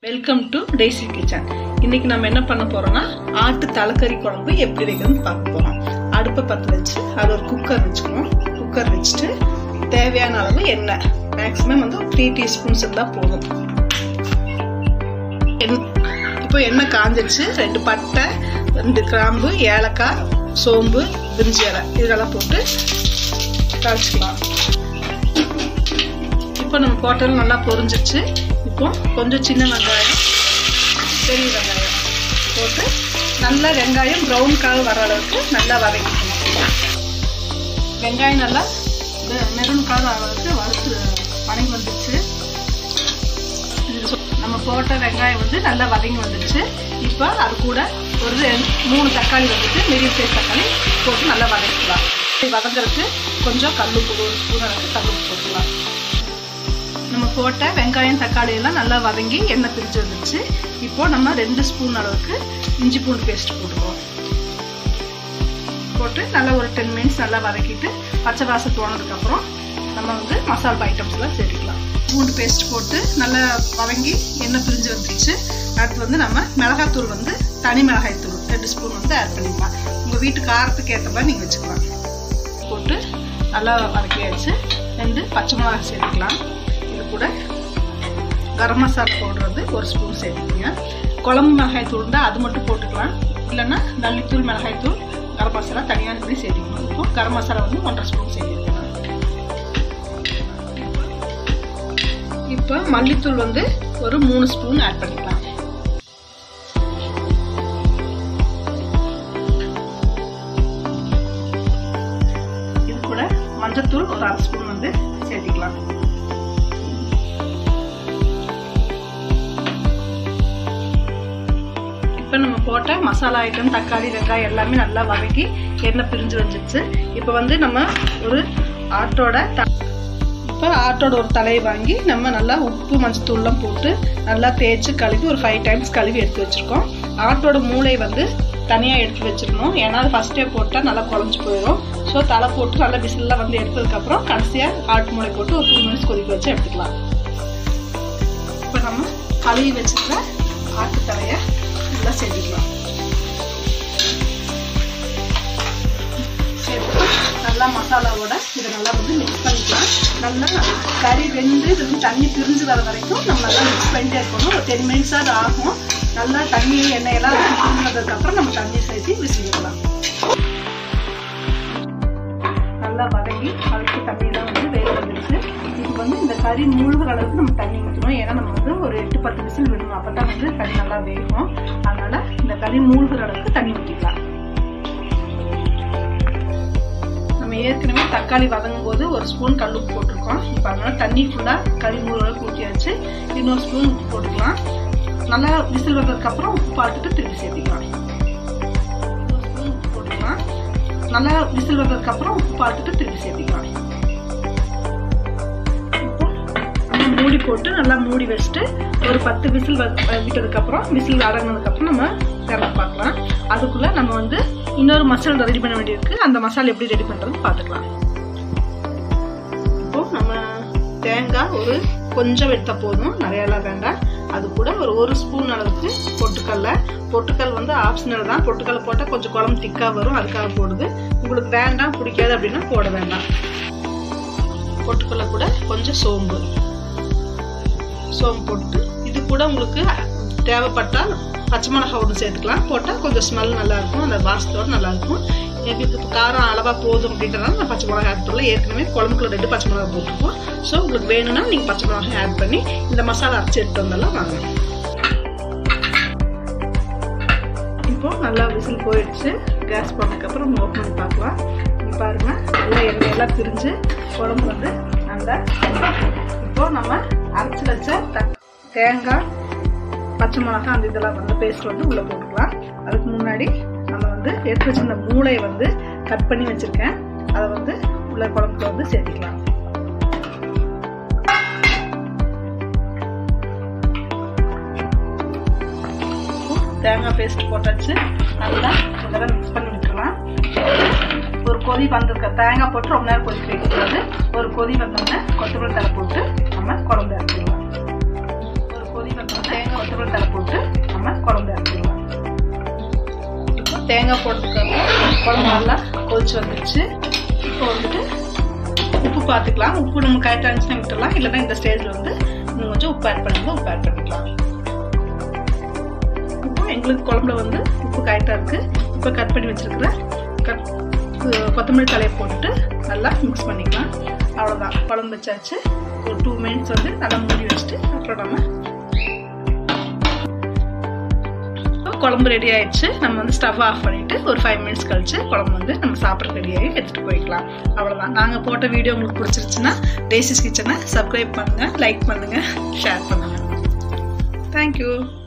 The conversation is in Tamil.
வெல்கம் டு டேசி கிச்சன் இன்னைக்கு நம்ம என்ன பண்ண போறோம்னா ஆட்டு தலைக்கறி குழம்பு எப்படி வைக்கிறதுன்னு பார்க்க போறோம் அடுப்பை பற்ற வச்சு அது ஒரு குக்கர் வச்சுக்கணும் குக்கர் வச்சுட்டு தேவையான அளவு எண்ணெய் மேக்ஸிமம் வந்து த்ரீ டீஸ்பூன்ஸ் இருந்தால் போதும் எண்- இப்போ எண்ணெய் காஞ்சிருச்சு ரெண்டு பட்டை ரெண்டு கிராம்பு ஏலக்காய் சோம்பு பிரிஞ்சி இலை இதெல்லாம் போட்டு தாளிச்சுக்கலாம் இப்போ நம்ம போட்டது நல்லா பொரிஞ்சிச்சு இப்போ கொஞ்சம் சின்ன வெங்காயம் பெரிய வெங்காயம் போட்டு நல்லா வெங்காயம் ப்ரௌன் கலர் வர அளவுக்கு நல்லா வதக்கிக்கணும் வெங்காயம் நல்லா மெரூன் கலர் வர அளவுக்கு வறுத்து வதங்கி வந்துச்சு இது சொ- நம்ம போட்ட வெங்காயம் வந்து நல்லா வதங்கி வந்துடுச்சு இப்போ அது கூட ஒரு ரெண்டு- மூணு தக்காளி வந்துட்டு மீடியம் சைஸ் தக்காளி போட்டு நல்லா வதக்கிக்கலாம் இது வதங்குறதுக்கு கொஞ்சம் கல்லுப்பு ஒரு ஸ்பூன் அளவுக்கு கல்லுப்பு போட்டுக்கலாம் நம்ம போட்ட வெங்காயம் தக்காளி எல்லாம் நல்லா வதங்கி எண்ணெய் பிரிஞ்சு வந்துருச்சு இப்போ நம்ம ரெண்டு ஸ்பூன் அளவுக்கு இஞ்சி பூண்டு பேஸ்ட் போட்டுக்குவோம் போட்டு நல்லா ஒரு டென் மினிட்ஸ் நல்லா வதக்கிட்டு பச்சை வாசம் போனதுக்கப்புறம் நம்ம வந்து மசாலா ஐட்டம்ஸ்லாம் சேர்த்துக்கலாம் பூண்டு பேஸ்ட் போட்டு நல்லா வதங்கி எண்ணெய் பிரிஞ்சு வந்துருச்சு அடுத்து வந்து நம்ம மிளகாத்தூள் வந்து தனி மிளகாய்த்தூள் ரெண்டு ஸ்பூன் வந்து ஆட் பண்ணிக்கலாம் உங்கள் வீட்டு காரத்துக்கு ஏற்ற மாதிரி நீங்கள் வச்சுக்கலாம் போட்டு நல்லா வதக்கியாச்சு ரெண்டு பச்சை மிளகாய் சேர்த்துக்கலாம் இது கூட கரம் மசாலா பவுடர் வந்து ஒரு ஸ்பூன் சேர்த்துக்கோங்க குழம்பு மிளகாய் தூள் இருந்தால் அது மட்டும் போட்டுக்கலாம் இல்லைன்னா நல்லித்தூள் மிளகாய் தூள் கரம் மசாலா தனியாக இப்படி சேர்த்துக்கணும் இப்போ கரம் மசாலா வந்து ஒன்றரை ஸ்பூன் சேர்த்துக்கலாம் இப்போ மல்லித்தூள் வந்து ஒரு மூணு ஸ்பூன் ஆட் பண்ணிக்கலாம் இது கூட மஞ்சத்தூள் ஒரு அரை ஸ்பூன் வந்து சேர்த்துக்கலாம் இப்போ நம்ம போட்ட மசாலா ஐட்டம் தக்காளி வெங்காயம் எல்லாமே நல்லா வதக்கி எண்ணெய் பிரிஞ்சு வந்துருச்சு இப்போ வந்து நம்ம ஒரு ஆட்டோட த இப்போ ஆட்டோட ஒரு தலையை வாங்கி நம்ம நல்லா உப்பு மஞ்சத்தூள்லாம் போட்டு நல்லா தேய்ச்சி கழுவி ஒரு ஃபைவ் டைம்ஸ் கழுவி எடுத்து வச்சுருக்கோம் ஆட்டோட மூளை வந்து தனியாக எடுத்து வச்சிடணும் ஏன்னா அது ஃபஸ்ட்டே போட்டால் நல்லா குழஞ்சி போயிடும் ஸோ தலை போட்டு நல்லா விசில்லாம் வந்து எடுத்ததுக்கப்புறம் கடைசியாக ஆட்டு மூளை போட்டு ஒரு டூ மினிட்ஸ் கொதிக்க வச்சு எடுத்துக்கலாம் இப்போ நம்ம கழுவி வச்சுருக்க ஆட்டு தலையை நல்லா சேர்த்துக்கலாம் சேர்த்து நல்லா மசாலாவோட இதை நல்லா வந்து மிக்ஸ் பண்ணிக்கலாம் நல்லா கறி வெந்து இது வந்து தண்ணி பிரிஞ்சு வர வரைக்கும் நம்ம நல்லா மிக்ஸ் பண்ணிட்டே இருக்கணும் ஒரு டென் மினிட்ஸ் அது ஆகும் நல்லா தண்ணி எண்ணெயெல்லாம் பிரிஞ்சதுக்கப்புறம் நம்ம தண்ணியை சேர்த்து விசிலிக்கலாம் நல்லா வதங்கி அதுக்கு தண்ணியெல்லாம் வந்து வேக வந்துடுச்சு இப்போ வந்து இந்த கறி மூழ்கிற அளவுக்கு நம்ம தண்ணி ஊற்றணும் ஏன்னா நம்ம வந்து ஒரு எட்டு பத்து விசில் விடணும் அப்போ தான் வந்து கறி நல்லா வேகும் அதனால இந்த கறி மூழ்கிற அளவுக்கு தண்ணி ஊற்றிக்கலாம் நம்ம ஏற்கனவே தக்காளி வதங்கும் போது ஒரு ஸ்பூன் கல் உப்பு போட்டிருக்கோம் இப்போ அதனால தண்ணி ஃபுல்லாக கறி மூணு அளவுக்கு ஊற்றியாச்சு இன்னொரு ஸ்பூன் உப்பு போட்டுக்கலாம் நல்லா விசில் வந்ததுக்கப்புறம் உப்பு பார்த்துட்டு திருப்பி சேர்த்திக்கலாம் ஒரு ஸ்பூன் உப்பு போட்டுக்கலாம் நல்லா விசில் வந்ததுக்கப்புறம் உப்பு பார்த்துட்டு திருப்பி சேர்த்திக்கலாம் இப்போ நம்ம மூடி போட்டு நல்லா மூடி வச்சுட்டு ஒரு பத்து விசில் விட்டதுக்கப்புறம் விசில் அடங்கினதுக்கப்புறம் நம்ம திறந்து பார்க்கலாம் அதுக்குள்ளே நம்ம வந்து இன்னொரு மசாலா ரெடி பண்ண வேண்டியிருக்கு அந்த மசாலா எப்படி ரெடி பண்ணுறதுன்னு பார்த்துக்கலாம் இப்போ நம்ம தேங்காய் ஒரு கொஞ்சம் எடுத்தால் போதும் நிறையலாம் வேண்டாம் அது கூட ஒரு ஒரு ஸ்பூன் அளவுக்கு பொட்டுக்கல்ல பொட்டுக்கல் வந்து ஆப்ஷனல் தான் பொட்டுக்கல் போட்டால் கொஞ்சம் குழம்பு திக்காக வரும் அதுக்காக போடுது உங்களுக்கு வேண்டாம் பிடிக்காது அப்படின்னா போட வேண்டாம் பொட்டுக்கல்ல கூட கொஞ்சம் சோம்பு சோம்பு போட்டு இது கூட உங்களுக்கு தேவைப்பட்டால் பச்சை மிளகா ஒன்று சேர்த்துக்கலாம் போட்டால் கொஞ்சம் ஸ்மெல் நல்லாயிருக்கும் அந்த வாசத்தோடு நல்லாயிருக்கும் எங்களுக்கு இப்போ காரம் அளவாக போதும் அப்படின்றனால நான் பச்சை மிளகா ஆட் பண்ணல ஏற்கனவே குழம்புக்குள்ள ரெண்டு பச்சை மிளகா போட்டுருக்கோம் ஸோ உங்களுக்கு வேணும்னா நீங்கள் பச்சை மிளகா ஆட் பண்ணி இந்த மசாலா அரைச்சி எடுத்து வந்தாலும் வாங்க இப்போ நல்லா விசில் போயிடுச்சு கேஸ் போனதுக்கப்புறம் ஓப்பன் பண்ணி பார்க்கலாம் இங்க பாருங்க நல்லா எண்ணெயெல்லாம் பிரிஞ்சு குழம்பு வந்து நல்லா இப்போ நம்ம அரைச்சி வச்ச த- தேங்காய் பச்சை மிளகாய் அந்த இதெல்லாம் வந்து பேஸ்ட் வந்து உள்ளே போட்டுக்கலாம் அதுக்கு முன்னாடி நம்ம வந்து எடுத்து வச்சிருந்த மூளையை வந்து கட் பண்ணி வச்சிருக்கேன் அதை வந்து உள்ள குழம்புல வந்து சேர்த்துக்கலாம் இப்போ தேங்காய் பேஸ்ட் போட்டாச்சு நல்லா இதெல்லாம் மிக்ஸ் பண்ணி விட்டுக்கலாம் ஒரு கொதி வந்திருக்க தேங்காய் போட்டு ரொம்ப நேரம் கொதிக்க வைக்கக்கூடாது ஒரு கொதி வந்தோடனே கொத்தமல்லி தலை போட்டு நம்ம குழம்பு இறக்கிடலாம் ஒரு கொதி வந்தோடனே தேங்காய் கொத்தமல்லி தலை போட்டு நம்ம குழம்பு இறக்கிடலாம் இப்போ தேங்காய் போடுறதுக்காக குழம்பு நல்லா கொதிச்சு வந்துருச்சு இப்போ வந்துட்டு உப்பு பார்த்துக்கலாம் உப்பு நம்ம கரெக்டாக இருந்துச்சுன்னா விட்டுலாம் இல்லைன்னா இந்த ஸ்டேஜில் வந்து இன்னும் கொஞ்சம் உப்பு ஆட் பண்ணுங்க உப்பு ஆட் பண்ணிக்கலாம் இப்போ எங்களுக்கு குழம்புல வந்து உப்பு கரெக்டாக இருக்குது இப்போ கட் பண்ணி வச்சிருக்கிற கட் கொத்தமல்லி தலையை போட்டுட்டு நல்லா மிக்ஸ் பண்ணிக்கலாம் அவ்வளோதான் குழம்பு வச்சாச்சு ஒரு டூ மினிட்ஸ் வந்து நல்லா மூடி வச்சுட்டு அப்புறம் நம்ம குழம்பு ரெடி ஆயிடுச்சு நம்ம வந்து ஸ்டவ் ஆஃப் பண்ணிட்டு ஒரு ஃபைவ் மினிட்ஸ் கழிச்சு குழம்பு வந்து நம்ம சாப்பிட்ற ரெடி ஆகி எடுத்துகிட்டு போய்க்கலாம் அவ்வளோதான் நாங்கள் போட்ட வீடியோ உங்களுக்கு பிடிச்சிருச்சுன்னா டேசிஸ் கிச்சனை சப்ஸ்கிரைப் பண்ணுங்கள் லைக் பண்ணுங்கள் ஷேர் பண்ணுங்கள் தேங்க்யூ